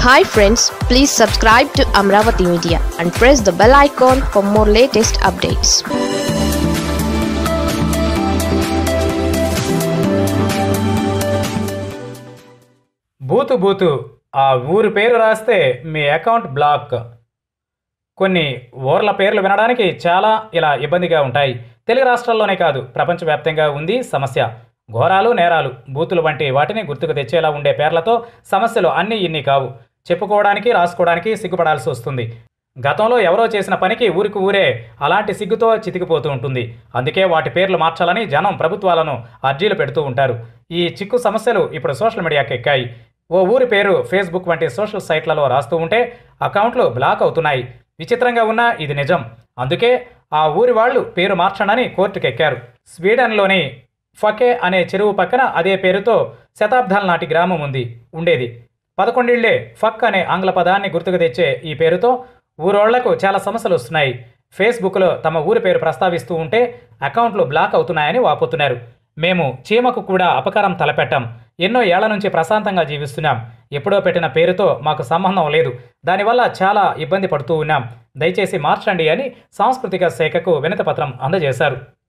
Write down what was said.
hi friends please subscribe to Amaravati media and press the bell icon for more latest updates booth booth ఆ ఊరు పేరు రాస్తే మీ account block కొన్ని ఊర్ల పేర్లు వినడానికి చాలా ఇలా ఇబ్బందిగా ఉంటాయి తెలుగు రాష్ట్రాల్లోనే కాదు ప్రపంచవ్యాప్తంగా ఉంది సమస్య ఘోరాలు నేరాలు బూతులు వంటి వాటిని గుర్తుకు తెచ్చేలా ఉండే పేర్లతో సమస్యలు అన్నీ ఇన్ని కావు చెప్పుకోవడానికి రాసుకోవడానికి సిగ్గుపడాల్సి వస్తుంది గతంలో ఎవరో చేసిన పనికి ఊరికి ఊరే అలాంటి సిగ్గుతో చితికిపోతూ ఉంటుంది అందుకే వాటి పేర్లు మార్చాలని జనం ప్రభుత్వాలను అర్జీలు పెడుతూ ఉంటారు ఈ చిక్కు సమస్యలు ఇప్పుడు సోషల్ మీడియాకి ఎక్కాయి ఓ ఊరి పేరు ఫేస్బుక్ వంటి సోషల్ సైట్లలో రాస్తూ ఉంటే అకౌంట్లు బ్లాక్ అవుతున్నాయి విచిత్రంగా ఉన్నా ఇది నిజం అందుకే ఆ ఊరి వాళ్ళు పేరు మార్చండని కోర్టుకు ఎక్కారు స్వీడన్లోని ఫకే అనే చెరువు పక్కన అదే పేరుతో శతాబ్దాల నాటి గ్రామం ఉంది ఉండేది పదకొండేళ్లే ఫక్ అనే ఆంగ్ల పదాన్ని గుర్తుకు తెచ్చే ఈ పేరుతో ఊరోళ్లకు చాలా సమస్యలు వస్తున్నాయి ఫేస్బుక్లో తమ ఊరి పేరు ప్రస్తావిస్తూ ఉంటే అకౌంట్లు బ్లాక్ అవుతున్నాయని వాపోతున్నారు మేము చీమకు కూడా అపకారం తలపెట్టాం ఎన్నో ఏళ్ల నుంచి ప్రశాంతంగా జీవిస్తున్నాం ఎప్పుడో పెట్టిన పేరుతో మాకు సంబంధం లేదు దానివల్ల చాలా ఇబ్బంది పడుతూ ఉన్నాం దయచేసి మార్చండి అని సాంస్కృతిక శాఖకు వినతిపత్రం అందజేశారు